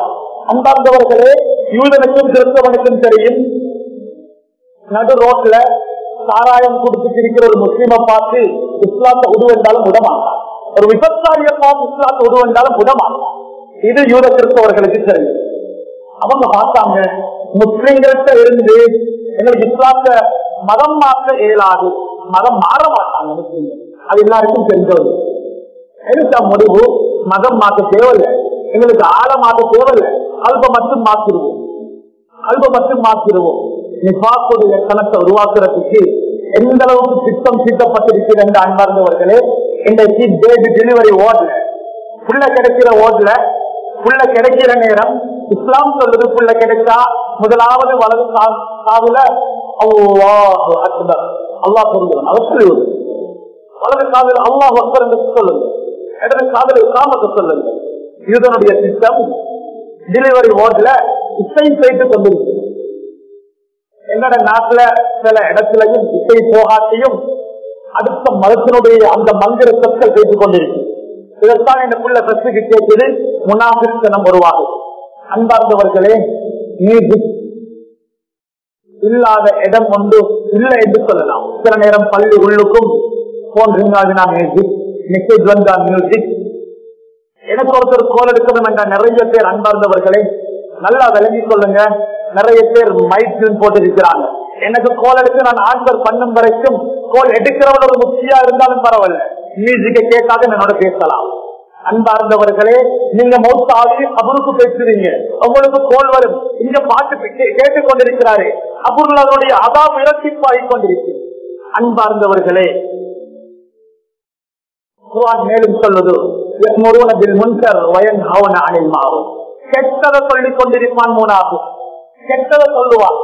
அன்பார்ந்தவர்களே யூதனுக்கும் கிறிஸ்தவனுக்கும் தெரியும் நடு ரோட்ல சாராயம் குடிச்சிட்டு இருக்கிற ஒரு முஸ்லீமை பார்த்து இஸ்லாத்தை உருவென்றாலும் விடமாட்டான் ஒரு விபச்சாரிய பார்த்து இஸ்லாத்தை உருவென்றாலும் விடமாட்டான் இது யூத கிறிஸ்தவர்களுக்கு தெரியும் அவங்க பார்த்தாங்க முஸ்லிம்கள்ட்ட இருந்து எங்களுக்கு இஸ்லாத்த மதம் மாற்ற இயலாது மதம் மாற மாட்டாங்க முஸ்லிம்கள் அது எல்லாருக்கும் தெரிஞ்சது எடுத்த முடிவு மதம் மாற்ற தேவையில்லை எங்களுக்கு ஆழ மாற்ற தேவையில்லை அல்ப மட்டும் மாற்றிடுவோம் அல்ப மட்டும் மாற்றிடுவோம் நிபாக்குடைய கணத்தை உருவாக்குறதுக்கு எந்த அளவுக்கு திட்டம் தீட்டப்பட்டிருக்கிறது என்று அன்பார்ந்தவர்களே இன்றைக்கு பேபி டெலிவரி ஓடல புள்ள கிடைக்கிற ஓடல புள்ள கிடைக்கிற நேரம் இஸ்லாம் சொல்றது புள்ள கிடைச்சா முதலாவது வலது கா- காதுல அல்லாஹ் அக்பர் அல்லாஹ் சொல்லுவான் அவர் சொல்லுவது வலது காதல் அல்லாஹ் அக்பர் என்று சொல்லுங்க இடது காதல் இஸ்லாமத்தை சொல்லுங்க இதனுடைய திட்டம் டெலிவரி வார்டுல இசை செய்து கொண்டிருக்கு எங்கட நாட்டுல சில இடத்துலயும் இசை போகாட்டையும் அடுத்த மதத்தினுடைய அந்த மந்திர சொற்கள் பேசிக் கொண்டிருக்கு இதற்கான எனக்குள்ள பிரச்சனைக்கு கேட்குது முனாபித்தனம் உருவாகும் அன்பார்ந்தவர்களே மியூசிக் இல்லாத இடம் ஒன்று இல்லை என்று சொல்லலாம் சில நேரம் பள்ளி உள்ளுக்கும் போன் ரிங்காதினா மியூசிக் மெசேஜ் வந்தா மியூசிக் எனக்கு ஒருத்தர் கோல் எடுக்கணும் என்ற நிறைய பேர் அன்பார்ந்தவர்களே நல்லா விளங்கிக் கொள்ளுங்க நிறைய பேர் மைக் போட்டிருக்கிறாங்க எனக்கு கோல் எடுத்து நான் ஆன்சர் பண்ணும் வரைக்கும் கோல் எடுக்கிறவங்க ஒரு முக்கியா இருந்தாலும் பரவாயில்ல மியூசிக்கை கேட்காத என்னோட பேசலாம் அன்பார்ந்தவர்களே நீங்க மௌத்தாவி அவருக்கு பேசுறீங்க உங்களுக்கு கோல் வரும் இங்க பாட்டு கே- கேட்டுக் கொண்டிருக்கிறாரு அவர்களுடைய அதாம் இரட்டிப்பாகிக் கொண்டிருக்கு அன்பார்ந்தவர்களே குர்ஆன் மேலும் சொல்லுது "யأمرون بالمنكر وينهون عن المعروف." கெட்டதை சொல்லிக் கொண்டிருப்பான் மூணாவது கெட்டதை சொல்லுவான்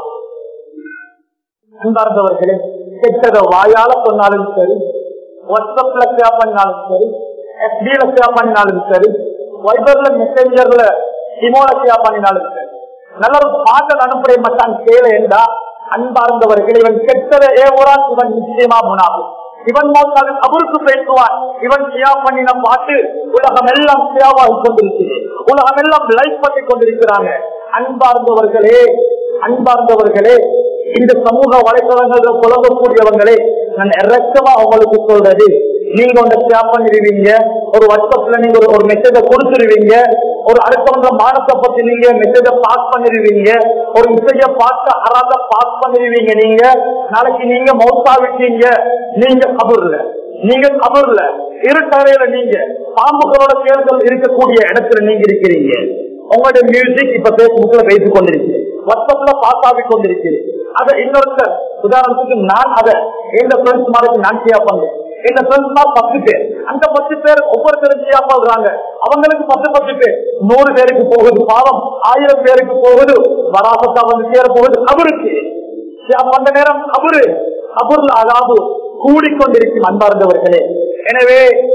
அன்பார்ந்தவர்களே கெட்டதை வாயால சொன்னாலும் சரி வாட்ஸ்அப்ல ஷேர் பண்ணாலும் சரி எஃபில ஷேர் பண்ணினாலும் சரி வைபர்ல மெசேஞ்சர்ல இமோல ஷேர் பண்ணினாலும் சரி நல்ல ஒரு பாட்டல் அனுப்புறை மட்டான் கேளு என்றா அன்பார்ந்தவர்கள் இவன் கெட்டதை ஏவுறான் இவன் நிச்சயமா முனாகும் இவன் மோசாவில் அவருக்கு பேசுவான் இவன் ஷியா பண்ணின பாட்டு உலகம் எல்லாம் ஷியாவாகி கொண்டிருக்கிறது உலகம் எல்லாம் லைஃப் பண்ணி கொண்டிருக்கிறாங்க அன்பார்ந்தவர்களே அன்பார்ந்தவர்களே இந்த சமூக வலைத்தளங்களில் புலங்கக்கூடியவங்களே நான் இறக்கமா உங்களுக்கு சொல்றது நீங்க ஒன்று ஷேர் பண்ணிடுவீங்க ஒரு வாட்ஸ்அப்ல நீங்க ஒரு ஒரு மெசேஜ கொடுத்துருவீங்க ஒரு அடுத்தவங்க மானத்தை பத்தி நீங்க மெசேஜ பாஸ் பண்ணிடுவீங்க ஒரு மெசேஜ பார்த்து அறாத பாஸ் பண்ணிடுவீங்க நீங்க நாளைக்கு நீங்க மௌத்தா விட்டீங்க நீங்க கபூர்ல நீங்க கபூர்ல இருட்டறையில நீங்க பாம்புகளோட தேர்தல் இருக்கக்கூடிய இடத்துல நீங்க இருக்கிறீங்க உங்களுடைய மியூசிக் இப்ப பேஸ்புக்ல பேசிக் கொண்டிருக்கிறேன் வாட்ஸ்அப்ல பாஸ் ஆகி கொண்டிருக்கிறேன் அதை இன்னொருத்தர் உதாரணத்துக்கு நான் அதை எந்த ஃப்ரெண்ட்ஸ் மாதிரி நான் ஷேர் பண்றேன் எங்க ஃப்ரெண்ட்ஸ் மாதிரி பத்து பேர் அந்த பத்து பேர் ஒவ்வொருத்தரும் ஷேர் பண்றாங்க அவங்களுக்கு பத்து பத்து பேர் நூறு பேருக்கு போகுது பாவம் ஆயிரம் பேருக்கு போகுது வராசத்தா வந்து சேர போகுது அவருக்கு ஷேர் பண்ண நேரம் அவரு அவர்ல அதாவது கூடிக்கொண்டிருக்கும் அன்பார்ந்தவர்களே எனவே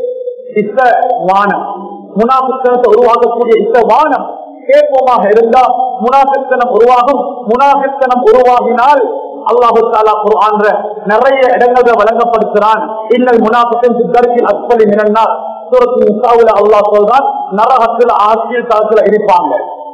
இத்த வானம் முனாபித்தனத்தை உருவாக்கக்கூடிய இந்த வானம் கேட்போமாக இருந்தால் முனாபித்தனம் உருவாகும் முனாபித்தனம் உருவாகினால் அல்லாஹு தாலா குர்ஆன்ல நிறைய இடங்களை வழங்கப்படுத்துறான் இன்னல் முனாபித்தன் சித்தர்க்கில் அஸ்பலி மினன்னார் சூரத்து நிசாவுல அல்லாஹ் சொல்றான் நரகத்தில் ஆசிரியர் தளத்துல இருப்பாங்க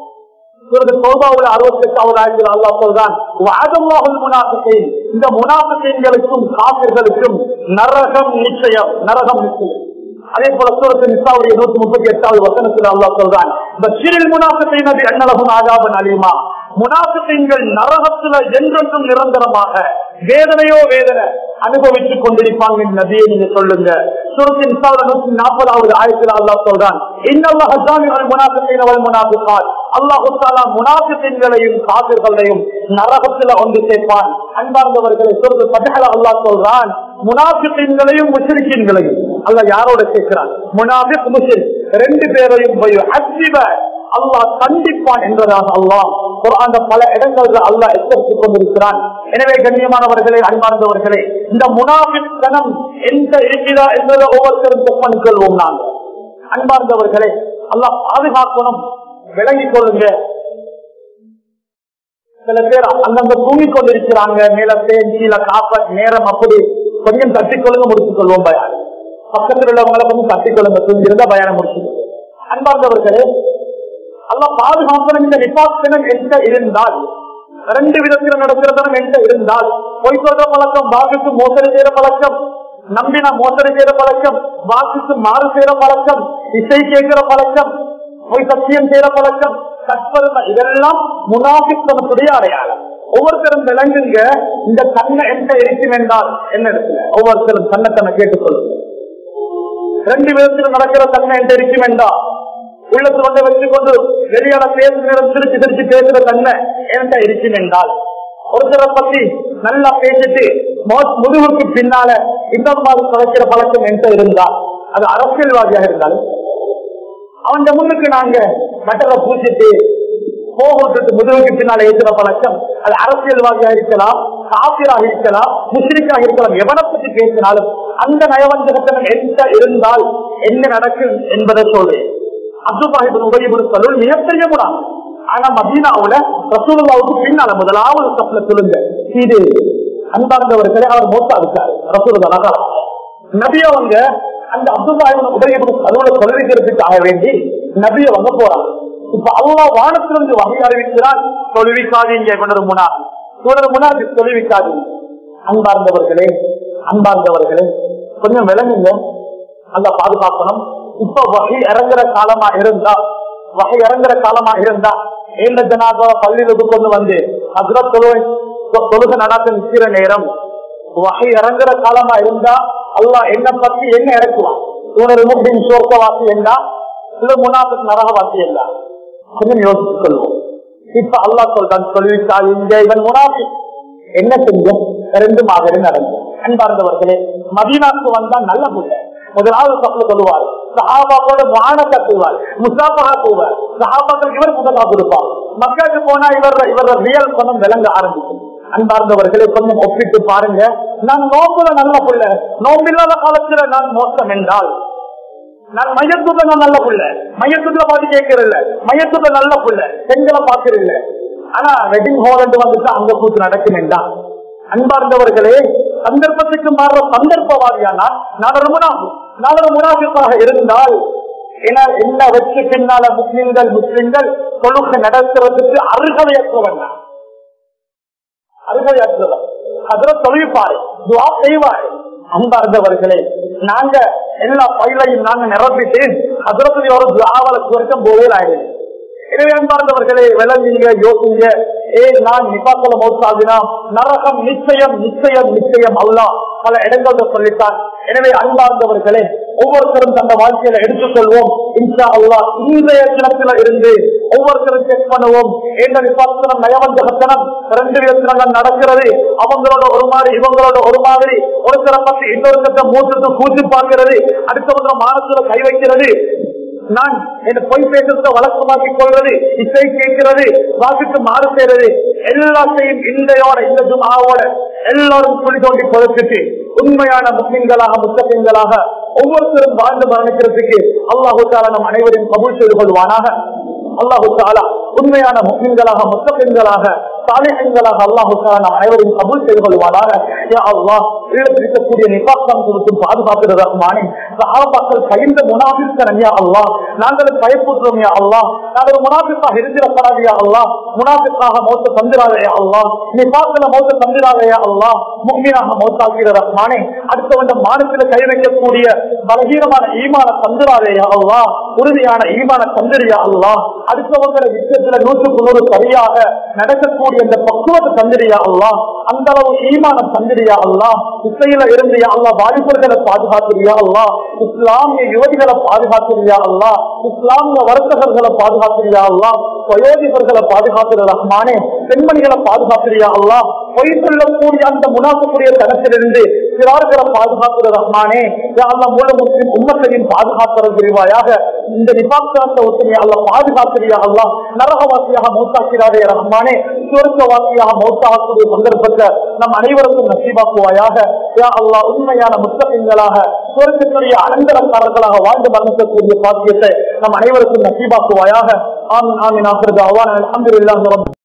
சூரத்து தௌபாவுல அறுபத்தி எட்டாவது ஆயிரத்தில் அல்லாஹ் சொல்றான் வாதமாகுல் முனாபிக்கீன் இந்த முனாபிக்கீன்களுக்கும் காப்பிர்களுக்கும் நரகம் நிச்சயம் நரகம் நிச்சயம் அதே போல சூரத்து நிசாவுடைய நூத்தி முப்பத்தி எட்டாவது வசனத்தில் அல்லாஹ் சொல்றான் இந்த சிறில் முனாபிக்கீன் அது அன்னலகும் ஆகாபன் அலிமா முனாபிக்கீன்கள் நரகத்துல என்றென்றும் நிரந்தரமாக வேதனையோ வேதனை அனுபவித்துக் கொண்டிருப்பாங்க நபியை நீங்க சொல்லுங்க சூரத்து நிசாவுல நூத்தி நாற்பதாவது ஆயிரத்தில் அல்லாஹ் சொல்றான் இன்னல்லாஹ் ஜாமிஉல் முனாஃபிகீன வல் முனாஃபிகாத் அல்லாஹ் தஆலா முனாஃபிகீன்களையும் காபிர்களையும் நரகத்துல ஒன்று சேர்ப்பான் அன்பார்ந்தவர்களை சொல்றது பதஹல அல்லாஹ் சொல்றான் முனாஃபிகீன்களையும் முஷ்ரிக்கீன்களையும் அல்லாஹ் யாரோட சேர்க்கிறான் முனாஃபிக் முஷ்ரிக் ரெண்டு பேரையும் போய் அஸ்திப அல்லாஹ் கண்டிப்பான் என்பதாக அல்லாஹ் அந்த பல இடங்கள்ல அல்லாஹ் எச்சரித்துக் கொண்டிருக்கிறான் எனவே கண்ணியமானவர்களே அன்பார்ந்தவர்களே இந்த முனாஃபிக் தனம் எந்த இருக்கிறா என்பதை ஒவ்வொருத்தரும் செக் பண்ணிக் கொள்வோம் நாங்கள் அன்பார்ந்தவர்களே அல்லாஹ் பாதுகாக்கணும் விளங்கிக் கொள்ளுங்க சில பேர் அந்தந்த தூங்கிக் கொண்டிருக்கிறாங்க மேல தேன் கீழே காப்ப நேரம் அப்படி கொஞ்சம் தட்டிக்கொள்ளுங்க முடித்துக் கொள்வோம் பயான் பக்கத்தில் உள்ளவங்களை கொஞ்சம் தட்டிக்கொள்ளுங்க தூங்கிருந்தா பயானம் முடிச்சுக்கொள்ளுங்க அன்பார்ந்தவர்களே அல்ல பாதுகாக்கணும் இந்த நிபாசனம் என்ற இருந்தால் ரெண்டு விதத்தில் நடக்கிறதனம் என்ற இருந்தால் பொய் சொல்ற பழக்கம் வாக்குக்கு மோசடி செய்யற பழக்கம் நம்பினா மோசடி செய்யற பழக்கம் வாக்குக்கு மாறு செய்யற பழக்கம் இசை கேட்கிற பழக்கம் பொய் சத்தியம் செய்யற பழக்கம் கற்பருமை இதெல்லாம் முனாபித்தனத்துடைய அடையாளம் ஒவ்வொருத்தரும் விளங்குங்க இந்த தன்மை எந்த இருக்கும் என்றால் என்ன இடத்துல ஒவ்வொருத்தரும் தன்னை தன்னை கேட்டுக்கொள்ளுங்க ரெண்டு விதத்தில் நடக்கிற தன்மை எந்த இருக்கும் என்றால் உள்ளத்து வந்து வச்சு கொண்டு வெளியான பேசுகிற திருச்சி திருச்சி பேசுற தன்மை எந்த இருக்கும் என்றால் ஒருத்தரை பத்தி நல்லா பேசிட்டு மோ- முதுகுக்கு பின்னால இந்த மாதிரி குறைக்கிற பழக்கம் எந்த இருந்தால் அது அரசியல்வாதியாக இருந்தாலும் அவன் முன்னுக்கு நாங்க மட்டரை பூசிட்டு போகட்டு முதுகுக்கு பின்னால ஏற்றுற பழக்கம் அது அரசியல்வாதியா இருக்கலாம் காப்பிராக இருக்கலாம் முஸ்லிக்காக இருக்கலாம் எவனை பற்றி பேசினாலும் அந்த நயவஞ்சகத்தனம் எந்த இருந்தால் என்ன நடக்கும் என்பதை சொல்றேன் அப்துல்லாஹிபின் உபயோகம் சொல்லுள் மிகப்பெரிய குணம் ஆனா மதீனாவுல ரசூலுல்லாவுக்கு பின்னால முதலாவது தப்புல சொல்லுங்க இது அன்பார்ந்தவர்களே அவர் மோசா இருக்காரு ரசூலுல்லா நபி அவங்க அந்த அப்துல்லாஹிபின் உபயோகம் அதுல தொலைவிக்கிறதுக்காக வேண்டி நபி அவங்க போறாங்க இப்ப அல்லா வானத்திலிருந்து வகை அறிவிக்கிறார் தொழுவிக்காதீங்க கொண்டது முனா கொண்டது முனாது தொழுவிக்காதீங்க அன்பார்ந்தவர்களே அன்பார்ந்தவர்களே கொஞ்சம் விளங்குங்க அந்த பாதுகாக்கணும் இப்ப வகை இறங்குற காலமா இருந்தா வகை இறங்குற காலமா இருந்தா ஏந்த ஜனாதோ பள்ளியிலுக்கு கொண்டு வந்து அதுல தொழுவை தொழுக நடத்த நிற்கிற நேரம் வகை இறங்குற காலமா இருந்தா அல்லாஹ் என்ன பத்தி என்ன இறக்குவான் இவனது முக்கின் சோர்க்கவாசி என்றா இல்ல முன்னாள் நரகவாசி என்றா கொஞ்சம் யோசித்துக் கொள்வோம் இப்ப அல்லாஹ் சொல்றான் சொல்லிவிட்டாங்க இவன் முனாஃபி என்ன செஞ்ச ரெண்டு மாதிரி நடந்து அன்பார்ந்தவர்களே மதீனாக்கு வந்தா நல்ல புள்ள முதலாவது தப்புல சொல்லுவார் சஹாபாக்களோட வானத்தை செய்வார் முசாபகா செய்வார் சஹாபாக்கள் இவர் முதலா கொடுப்பார் மக்களுக்கு போனா இவர் இவர் ரியல் பணம் விளங்க ஆரம்பிக்கும் அன்பார்ந்தவர்களை கொஞ்சம் ஒப்பிட்டு பாருங்க நான் நோம்புல நல்ல புள்ள நோம்பில்லாத காலத்துல நான் மோசம் என்றால் நான் மையத்துள்ள நான் நல்ல புள்ள மையத்துள்ள பார்த்து கேட்கறதில்ல மையத்துள்ள நல்ல புள்ள பெண்களை பாக்குறதில்ல ஆனா வெட்டிங் ஹால் வந்துட்டு அங்க கூத்து நடக்கும் என்றால் அன்பார்ந்தவர்களே சந்தர்ப்பத்துக்கு மாறுற சந்தர்ப்பவாதியானால் நான் ஒரு முனாஃபி நான் ஒரு முனாஃபிக்காக இருந்தால் ஏன்னா என்ன வச்சு பின்னால முஸ்லிம்கள் முஸ்லிம்கள் தொழுகை நடத்துவதற்கு அருகதையற்றவன் நான் அருகதையற்றவன் அதுல தொழிற்பாரு துவா செய்வாரு அன்பார்ந்தவர்களே நாங்க எல்லா பயிலையும் நாங்க நிரப்பிட்டு அதுல ஒரு துவாவல குறைக்கம் போவே ஆயிடுது எனவே அன்பார்ந்தவர்களே விளங்குங்க யோசிங்க ஏ நான் நிபாக்கல மௌத்தாகினா நரகம் நிச்சயம் நிச்சயம் நிச்சயம் அல்லா பல இடங்கள்ல சொல்லிட்டான் எனவே அன்பார்ந்தவர்களே ஒவ்வொருத்தரும் தந்த வாழ்க்கையில எடுத்துக்கொள்வோம் இன்ஷா அல்லா இன்றைய தினத்துல இருந்து ஒவ்வொருத்தரும் செக் பண்ணுவோம் ஏண்ட நிபாசனம் நயவஞ்சகத்தனம் ரெண்டு விதத்தினங்கள் நடக்கிறது அவங்களோட ஒரு மாதிரி இவங்களோட ஒரு மாதிரி ஒருத்தரை பத்தி இன்னொருத்தர மூத்தத்தை கூச்சு பார்க்கிறது அடுத்தவங்க மானத்துல கை வைக்கிறது நான் என்ன பொய் பேசுறத வழக்கமாக்கிக் கொள்வது இசை கேட்கிறது வாக்குக்கு மாறு செய்யறது எல்லாத்தையும் இந்தையோட இந்த ஜுமாவோட எல்லாரும் குழி தோண்டி புதைச்சிட்டு உண்மையான முஸ்லிம்களாக முஸ்லிம்களாக ஒவ்வொருத்தரும் வாழ்ந்து மரணிக்கிறதுக்கு அல்லாஹு தாலா நம் அனைவரையும் கபூல் செய்து கொள்வானாக அல்லாஹு தாலா உண்மையான முஸ்லிம்களாக முஸ்லிம்களாக சாலைகளாக அல்லாஹு தாலா நம் அனைவரையும் கபூல் செய்து கொள்வானாக யா அல்லாஹ் இருக்கக்கூடிய நிபாக்கம் கொடுத்தும் பாதுகாப்பு ரஹ்மானே சஹாபாக்கள் கைந்த முனாபித்தனம் யா அல்லாஹ் நாங்கள் பயப்படுறோம் யா அல்லாஹ் நாங்கள் முனாபிக்காக இருந்திடப்படாது யா அல்லாஹ் முனாபிக்காக மௌத்த தந்திராத யா அல்லாஹ் நிபாக்கில மௌத்த தந்திராத யா அல்லாஹ் முக்மீனாக மௌத்தாக்கிற ரஹ்மானே அடுத்தவண்ட மானத்தில் கை வைக்கக்கூடிய பலகீனமான ஈமான தந்திராதே யா அல்லாஹ் உறுதியான ஈமான தந்திரியா அல்லாஹ் அடுத்தவங்களை விஷயத்துல நூற்றுக்கு நூறு சரியாக நடக்கக்கூடிய அந்த பக்குவத்தை தந்திரியா அல்லாஹ் அந்த அளவு ஈமான தந்திரியா அல்லாஹ் இசையில இருந்து யா அல்லாஹ் வாலிபர்களை பாதுகாக்கிறியா அல்லாஹ் இஸ்லாமிய யுவதிகளை பாதுகாக்கிறியா அல்லாஹ் இஸ்லாமிய வர்த்தகர்களை பாதுகாக்கிறியா அல்லாஹ் வயோதிபர்களை பாதுகாக்கிற ரஹ்மானே பெண்மணிகளை பாதுகாக்கிறியா அல்லாஹ் பொய் சொல்லக்கூடிய அந்த முனாசக்கூடிய தனத்திலிருந்து சிறார்களை பாதுகாக்கிற ரஹ்மானே யா அல்லாஹ் மூல முஸ்லிம் உம்மத்தையும் பாதுகாக்கிற பிரிவாயாக இந்த நிபாக்தாந்த ஒத்துமையை அல்ல பாதுகாக்கிறியா அல்லாஹ் நரகவாசியாக மௌத்தாக்கிறாரே ரஹ்மானே சுவர்க்கவாசியாக மௌத்தாகக்கூடிய சந்தர்ப்பத்தை நம் அனைவருக்கும் நசீபாக்குவாயாக யா அல்லாஹ் உண்மையான முத்தகங்களாக சுவர்க்கத்துடைய அனந்தரக்காரர்களாக வாழ்ந்து மரணிக்கக்கூடிய பாக்கியத்தை நம் அனைவருக்கும் நசீபாக்குவாயாக ஆமீன் ஆமீன் ஆகிறது அவான் அலமதுல்லாஹ்